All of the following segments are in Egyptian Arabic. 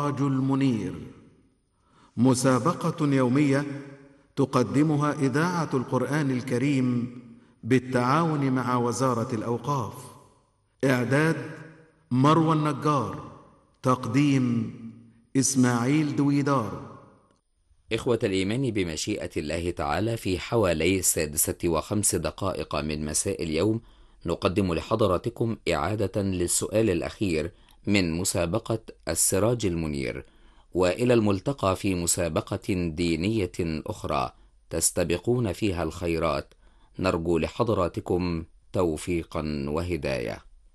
السراج المنير مسابقه يوميه تقدمها اذاعه القران الكريم بالتعاون مع وزاره الاوقاف اعداد مروى النجار تقديم اسماعيل دويدار إخوة الإيمان بمشيئة الله تعالى في حوالي السادسة وخمس دقائق من مساء اليوم نقدم لحضراتكم إعادة للسؤال الأخير من مسابقة السراج المنير وإلى الملتقى في مسابقة دينية أخرى تستبقون فيها الخيرات نرجو لحضراتكم توفيقا وهدايه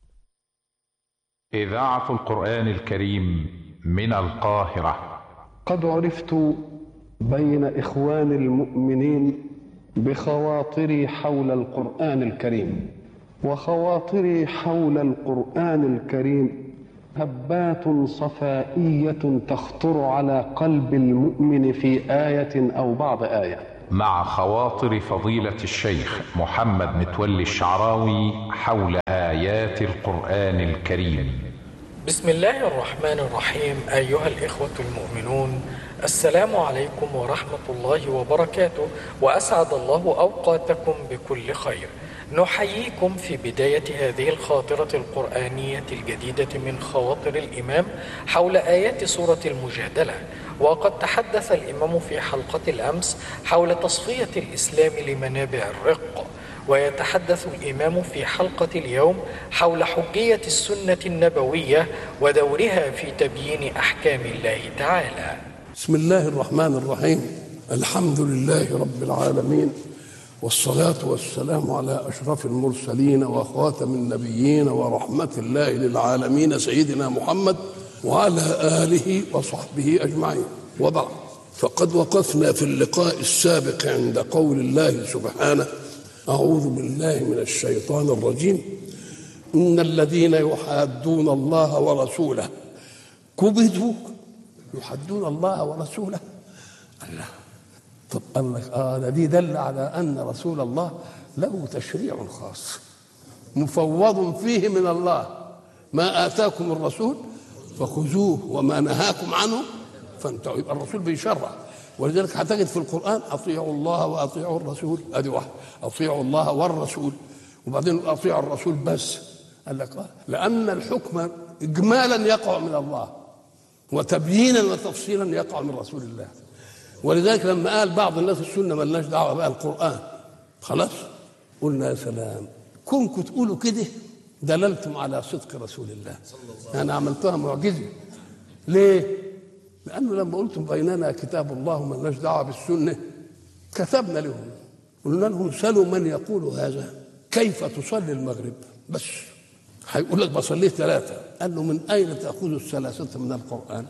إذاعة القرآن الكريم من القاهرة قد عرفت بين إخوان المؤمنين بخواطري حول القرآن الكريم وخواطري حول القرآن الكريم هبات صفائية تخطر على قلب المؤمن في آية أو بعض آية مع خواطر فضيلة الشيخ محمد متولي الشعراوي حول آيات القرآن الكريم بسم الله الرحمن الرحيم أيها الإخوة المؤمنون السلام عليكم ورحمة الله وبركاته وأسعد الله أوقاتكم بكل خير نحييكم في بداية هذه الخاطرة القرآنية الجديدة من خواطر الإمام حول آيات سورة المجادلة وقد تحدث الإمام في حلقة الأمس حول تصفية الإسلام لمنابع الرق ويتحدث الإمام في حلقة اليوم حول حجية السنة النبوية ودورها في تبيين أحكام الله تعالى بسم الله الرحمن الرحيم الحمد لله رب العالمين والصلاة والسلام على أشرف المرسلين وخاتم النبيين ورحمة الله للعالمين سيدنا محمد وعلى آله وصحبه أجمعين وبعد فقد وقفنا في اللقاء السابق عند قول الله سبحانه أعوذ بالله من الشيطان الرجيم إن الذين يحادون الله ورسوله كبتوا يحدون الله ورسوله الله طب قال لك اه ده دي دل على ان رسول الله له تشريع خاص مفوض فيه من الله ما اتاكم الرسول فخذوه وما نهاكم عنه فانتهوا يبقى الرسول بيشرع ولذلك هتجد في القران اطيعوا الله واطيعوا الرسول ادي واحد اطيعوا الله والرسول وبعدين اطيعوا الرسول بس قال لك آه لان الحكم اجمالا يقع من الله وتبيينا وتفصيلا يقع من رسول الله ولذلك لما قال بعض الناس السنه ملناش دعوه بقى القران خلاص قلنا يا سلام كونكم تقولوا كده دللتم على صدق رسول الله انا عملتها معجزه ليه لانه لما قلتم بيننا كتاب الله ملناش دعوه بالسنه كتبنا لهم قلنا لهم سلوا من يقول هذا كيف تصلي المغرب بس هيقول لك بصليه ثلاثه قال له من اين تاخذ الثلاثه من القران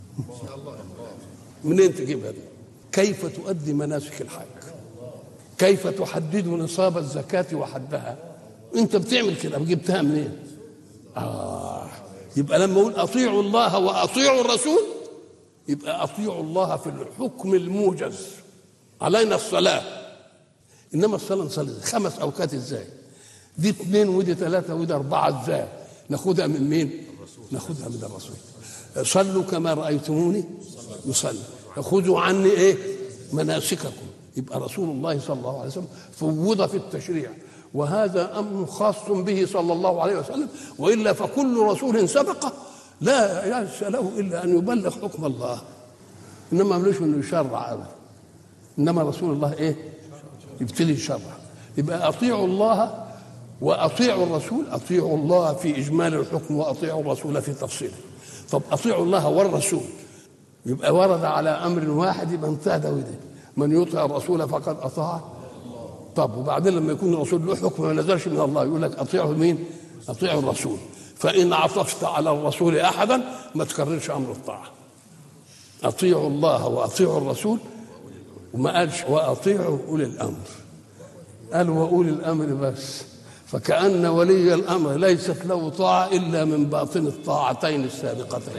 منين تجيبها دي كيف تؤدي مناسك الحج كيف تحدد نصاب الزكاة وحدها انت بتعمل كده جبتها منين آه يبقى لما اقول اطيعوا الله واطيعوا الرسول يبقى اطيعوا الله في الحكم الموجز علينا الصلاة انما الصلاة نصلي خمس اوقات ازاي دي اثنين ودي ثلاثة ودي أربعة ازاي ناخدها من مين ناخدها من الرسول صلوا كما رأيتموني يصلي خذوا عني ايه مناسككم يبقى رسول الله صلى الله عليه وسلم فوض في التشريع وهذا امر خاص به صلى الله عليه وسلم والا فكل رسول سبق لا ليس له الا ان يبلغ حكم الله انما ملوش انه يشرع ابدا انما رسول الله ايه يبتدي يشرع يبقى اطيعوا الله واطيعوا الرسول اطيعوا الله في اجمال الحكم واطيعوا الرسول في تفصيله طب اطيعوا الله والرسول يبقى ورد على امر واحد يبقى انتهى ده وده من يطع الرسول فقد اطاع طب وبعدين لما يكون الرسول له حكم ما نزلش من الله يقول لك اطيعوا مين؟ اطيعوا الرسول فان عطفت على الرسول احدا ما تكررش امر الطاعه اطيعوا الله واطيعوا الرسول وما قالش واطيعوا اولي الامر قال واولي الامر بس فكأن ولي الأمر ليست له طاعة إلا من باطن الطاعتين السابقتين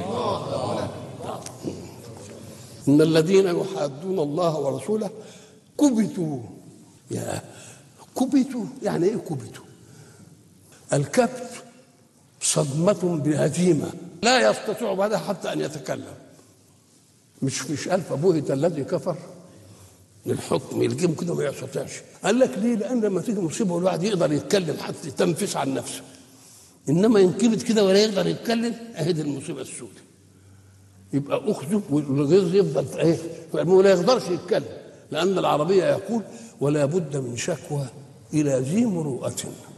إن الذين يحادون الله ورسوله كبتوا يا كبتوا يعني إيه كبتوا الكبت صدمة بهزيمة لا يستطيع بعدها حتى أن يتكلم مش مش ألف بهت الذي كفر الحكم يلجم كده ما يستطيعش قال لك ليه لان لما تيجي مصيبه والواحد يقدر يتكلم حتى يتنفس عن نفسه انما ينكبت كده ولا يقدر يتكلم اهي دي المصيبه السوداء يبقى اخذه والغيظ يفضل في ايه ولا يقدرش يتكلم لان العربيه يقول ولا بد من شكوى الى ذي مروءه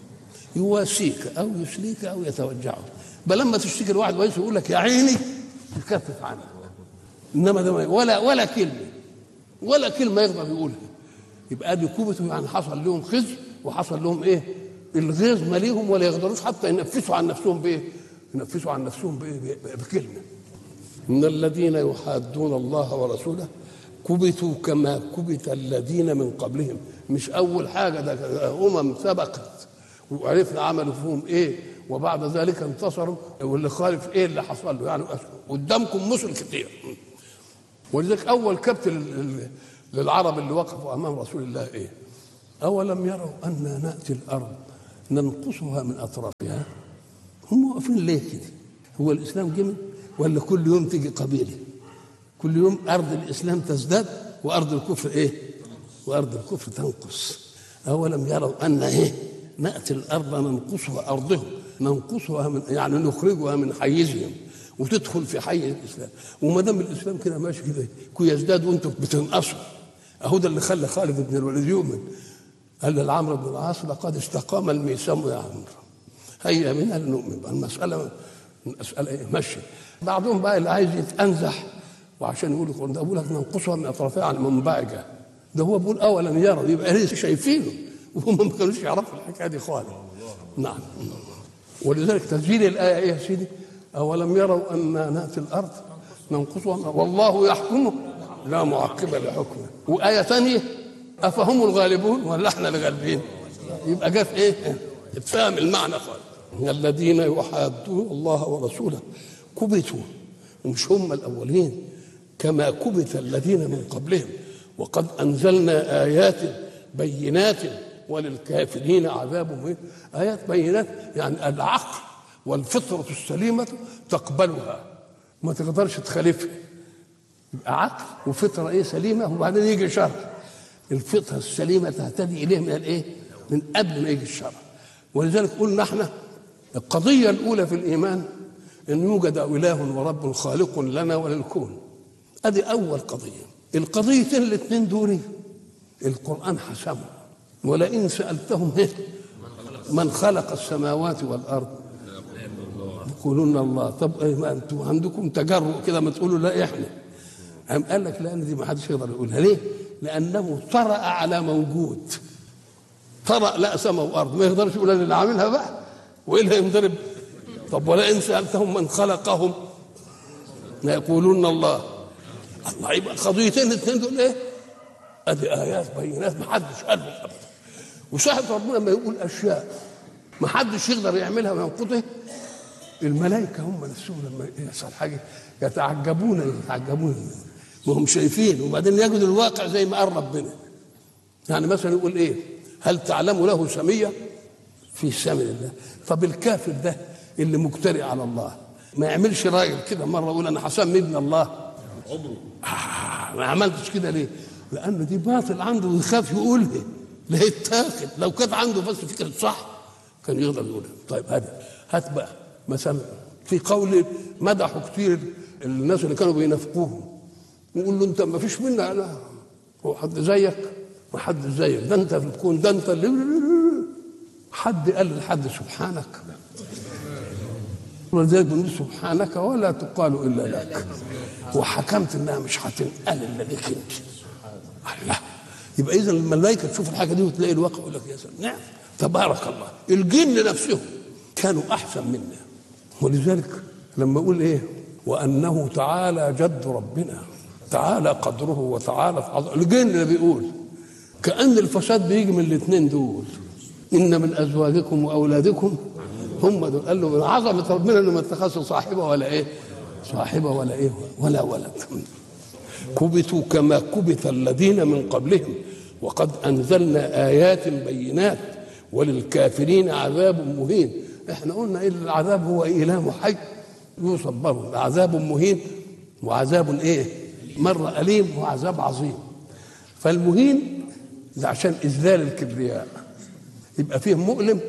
يواسيك او يسليك او يتوجعك بل لما تشتكي لواحد كويس يقول لك يا عيني يكفف عنك انما ده ولا ولا كلمه ولا كلمه يقدر يقولها يبقى دي كوبته يعني حصل لهم خزي وحصل لهم ايه الغيظ ماليهم ولا يقدروش حتى ينفسوا عن نفسهم بايه ينفسوا عن نفسهم بايه بكلمه ان الذين يحادون الله ورسوله كبتوا كما كبت الذين من قبلهم مش اول حاجه ده امم سبقت وعرفنا عملوا فيهم ايه وبعد ذلك انتصروا واللي خالف ايه اللي حصل له يعني قدامكم مثل كتير ولذلك اول كبت للعرب اللي وقفوا امام رسول الله ايه اولم يروا انا ناتي الارض ننقصها من اطرافها هم واقفين ليه كده هو الاسلام جمل ولا كل يوم تيجي قبيله كل يوم ارض الاسلام تزداد وارض الكفر ايه وارض الكفر تنقص اولم يروا ان ايه ناتي الارض ننقصها ارضهم ننقصها من يعني نخرجها من حيزهم وتدخل في حي الاسلام وما دام الاسلام كده ماشي كده كي يزداد وانتم بتنقصوا اهو ده اللي خلى خالد بن الوليد يؤمن قال لعمرو بن العاص لقد استقام الميسام يا عمرو هيا بنا لنؤمن المساله المساله ايه ماشيه بعضهم بقى اللي عايز يتانزح وعشان يقول لك ده بقول لك ننقصها من اطرافها عن منبعجه ده هو بيقول اولا يروا يبقى ليه شايفينه وهم ما كانوش يعرفوا الحكايه دي خالص نعم ولذلك تسجيل الايه ايه يا سيدي أولم يروا أن نأتي الأرض ننقصها والله يحكمه لا معقب لحكمه وآية ثانية أفهم الغالبون ولا احنا الغالبين يبقى جت إيه اتفهم المعنى خالص الذين يحادون الله ورسوله كبتوا ومش هم الأولين كما كبت الذين من قبلهم وقد أنزلنا آيات بينات وللكافرين عذاب مهين آيات بينات يعني العقل والفطرة السليمة تقبلها ما تقدرش تخالفها يبقى عقل وفطرة ايه سليمة وبعدين يجي شر الفطرة السليمة تهتدي إليه من الايه؟ من قبل ما يجي الشر ولذلك قلنا احنا القضية الأولى في الإيمان أن يوجد إله ورب خالق لنا وللكون هذه أول قضية القضيتين الاثنين دول القرآن حسمهم ولئن سألتهم إيه؟ من خلق السماوات والأرض يقولون الله طب إيه ما انتم عندكم تجرؤ كده ما تقولوا لا احنا قام قال لك لان دي ما حدش يقدر يقولها ليه؟ لانه طرأ على موجود طرأ لا سماء وارض ما يقدرش يقول انا اللي عاملها بقى وايه اللي ينضرب طب ولئن سالتهم من خلقهم لا يقولون الله الله يبقى قضيتين الاثنين دول ايه؟ ادي ايات بينات ما حدش قالهم ابدا وصاحب ربنا لما يقول اشياء ما حدش يقدر يعملها وينقضها الملائكة هم نفسهم لما يحصل حاجة يتعجبون يتعجبون وهم شايفين وبعدين يجدوا الواقع زي ما قال ربنا يعني مثلا يقول ايه هل تعلم له سمية في سمي الله طب الكافر ده اللي مجترئ على الله ما يعملش راجل كده مرة يقول أنا هسمي ابن الله عمره آه ما عملتش كده ليه لأنه دي باطل عنده ويخاف يقولها لا يتاخد لو كانت عنده بس فكرة صح كان يقدر يقولها طيب هذا هات بقى مثلا في قول مدحوا كتير الناس اللي كانوا بينافقوهم يقول له انت ما فيش منا لا هو حد زيك ما حد زيك ده انت في الكون ده انت اللي حد قال لحد سبحانك ولذلك بنقول سبحانك ولا تقال الا لك وحكمت انها مش هتنقل الا لك انت الله يبقى اذا الملائكه تشوف الحاجه دي وتلاقي الواقع يقول لك يا سلام نعم تبارك الله الجن نفسهم كانوا احسن منا ولذلك لما اقول ايه وانه تعالى جد ربنا تعالى قدره وتعالى عظمه الجن اللي بيقول كان الفساد بيجي من الاثنين دول ان من ازواجكم واولادكم هم دول قال له من عظمه ربنا انه ما اتخذش صاحبه ولا ايه صاحبه ولا ايه ولا ولد كبتوا كما كبت الذين من قبلهم وقد انزلنا ايات بينات وللكافرين عذاب مهين احنا قلنا ايه العذاب هو اله حي يوصف برضه عذاب مهين وعذاب ايه مرة أليم وعذاب عظيم فالمهين ده عشان إذلال الكبرياء يبقى فيه مؤلم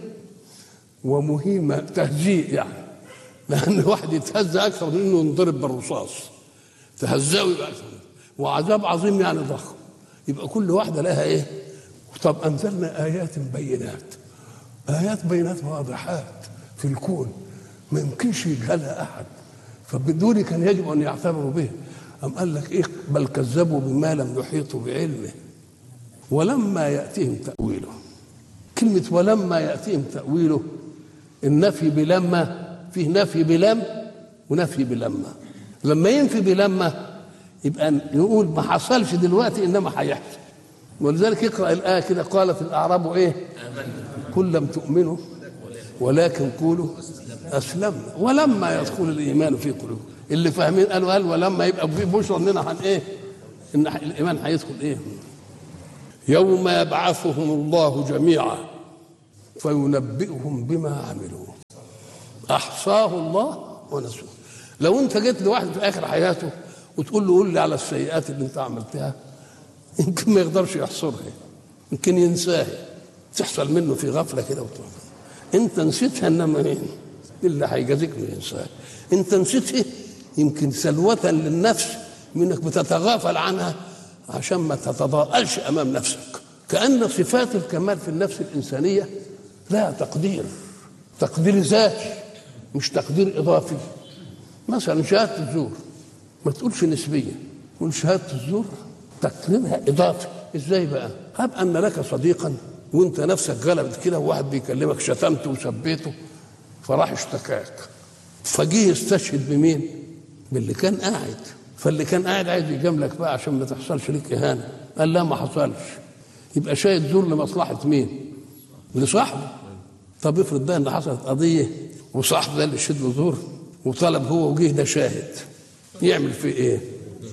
ومهيمة تهزيء يعني لأن واحد يتهزى أكثر من إنه ينضرب بالرصاص تهزأه يبقى أكثر وعذاب عظيم يعني ضخم يبقى كل واحدة لها إيه طب أنزلنا آيات بينات آيات بينات واضحات في الكون ما يمكنش يجهلها أحد فبدون كان يجب أن يعتبروا به أم قال لك إيه بل كذبوا بما لم يحيطوا بعلمه ولما يأتيهم تأويله كلمة ولما يأتيهم تأويله النفي بلما فيه نفي بلم ونفي بلما لما ينفي بلما يبقى يقول ما حصلش دلوقتي انما هيحصل ولذلك يقرا الايه كده قالت الاعراب ايه قل لم تؤمنوا ولكن قولوا اسلمنا ولما يدخل الايمان في قلوبكم اللي فاهمين قالوا قال ولما يبقى في بشرى اننا هن ايه ان الايمان هيدخل ايه يوم يبعثهم الله جميعا فينبئهم بما عملوا احصاه الله ونسوه لو انت جيت لواحد في اخر حياته وتقول له قول لي على السيئات اللي انت عملتها يمكن ما يقدرش يحصرها يمكن ينساها تحصل منه في غفله كده وتروح انت نسيتها انما مين اللي هيجازيك من ينساها انت نسيتها يمكن سلوة للنفس منك بتتغافل عنها عشان ما تتضاءلش امام نفسك كان صفات الكمال في النفس الانسانيه لها تقدير تقدير ذاتي مش تقدير اضافي مثلا شهاده الزور ما تقولش نسبيه تقول شهاده الزور تقديرها اضافي ازاي بقى هب ان لك صديقا وانت نفسك غلبت كده وواحد بيكلمك شتمته وسبيته فراح اشتكاك فجه يستشهد بمين باللي كان قاعد فاللي كان قاعد عايز يجاملك بقى عشان ما تحصلش ليك اهانه قال لا ما حصلش يبقى شاهد زور لمصلحه مين لصاحبه طب افرض بقى ان حصلت قضيه وصاحبه ده اللي شد له زور وطلب هو وجه ده شاهد يعمل فيه ايه؟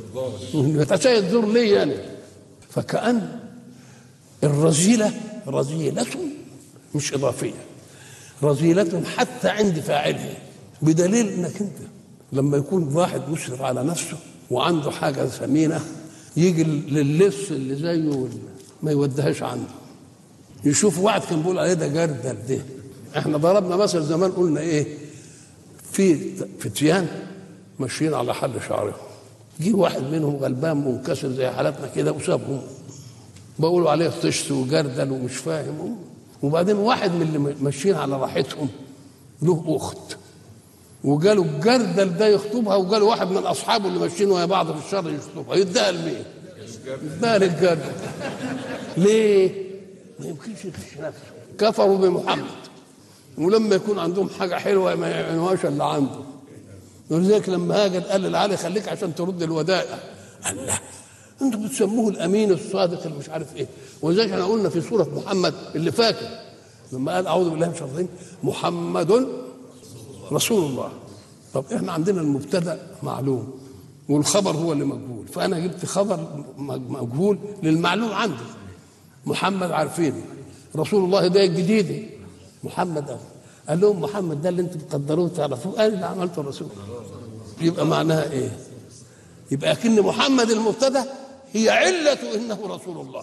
يتشاهد زور ليه يعني؟ فكأن الرذيلة رذيلة مش إضافية رذيلة حتى عند فاعله بدليل انك انت لما يكون واحد مسرف على نفسه وعنده حاجة ثمينة يجي للص اللي زيه ما يوديهاش عنده يشوف واحد كان بيقول عليه ده جردل ده احنا ضربنا مثل زمان قلنا ايه في فتيان ماشيين على حل شعرهم جه واحد منهم غلبان منكسر زي حالتنا كده وسابهم بقولوا عليه طشت وجردل ومش فاهم وبعدين واحد من اللي ماشيين على راحتهم له اخت وجاله الجردل ده يخطبها وجاله واحد من اصحابه اللي ماشيين ويا بعض في الشر يخطبها يديها لمين؟ يديها للجردل ليه؟ ما يمكنش يخش نفسه كفروا بمحمد ولما يكون عندهم حاجه حلوه ما يعملوهاش الا عنده ولذلك لما هاجر قال للعلي خليك عشان ترد الودائع قال لا انتوا بتسموه الامين الصادق اللي مش عارف ايه ولذلك احنا قلنا في سوره محمد اللي فاكر لما قال اعوذ بالله من الشيطان الرجيم محمد رسول الله طب احنا عندنا المبتدا معلوم والخبر هو اللي مجهول فانا جبت خبر مجهول للمعلوم عندي محمد عارفينه رسول الله ده الجديد محمد أهو. قال لهم محمد ده اللي انتم بتقدروه تعرفوه قال اللي عملته الرسول يبقى معناها ايه يبقى كن محمد المبتدا هي علة انه رسول الله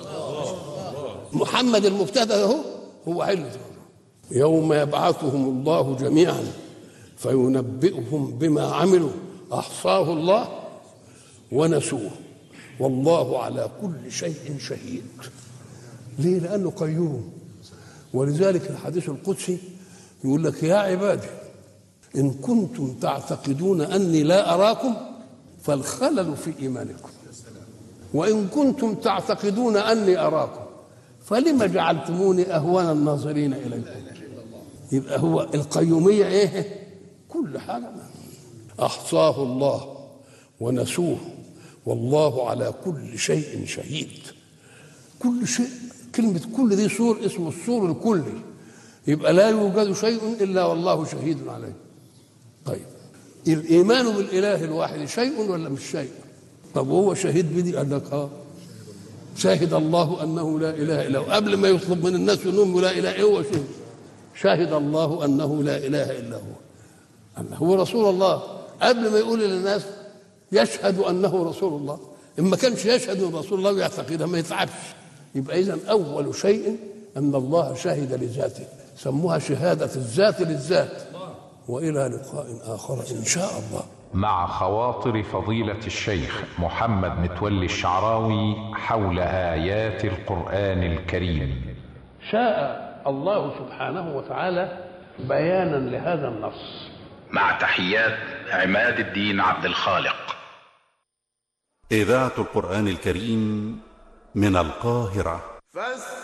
محمد المبتدا اهو هو علة يوم يبعثهم الله جميعا فينبئهم بما عملوا احصاه الله ونسوه والله على كل شيء شهيد ليه لانه قيوم ولذلك الحديث القدسي يقول لك يا عبادي ان كنتم تعتقدون اني لا اراكم فالخلل في ايمانكم وان كنتم تعتقدون اني اراكم فلم جعلتموني اهون الناظرين اليكم يبقى هو القيوميه ايه كل حاجه احصاه الله ونسوه والله على كل شيء شهيد كل شيء كلمة كل دي سور اسمه السور الكلي يبقى لا يوجد شيء إلا والله شهيد عليه طيب الإيمان بالإله الواحد شيء ولا مش شيء طب هو شهيد بدي قال لك اه شهد الله أنه لا إله إلا هو قبل ما يطلب من الناس أنهم لا إله إلا هو شهد شهد الله أنه لا إله إلا هو أنه هو رسول الله قبل ما يقول للناس يشهد انه رسول الله ان ما كانش يشهد انه رسول الله ويعتقدها ما يتعبش يبقى اذا اول شيء ان الله شهد لذاته سموها شهاده الذات للذات والى لقاء اخر ان شاء الله مع خواطر فضيلة الشيخ محمد متولي الشعراوي حول آيات القرآن الكريم شاء الله سبحانه وتعالى بيانا لهذا النص مع تحيات عماد الدين عبد الخالق إذاعة القرآن الكريم من القاهرة فاستمعوا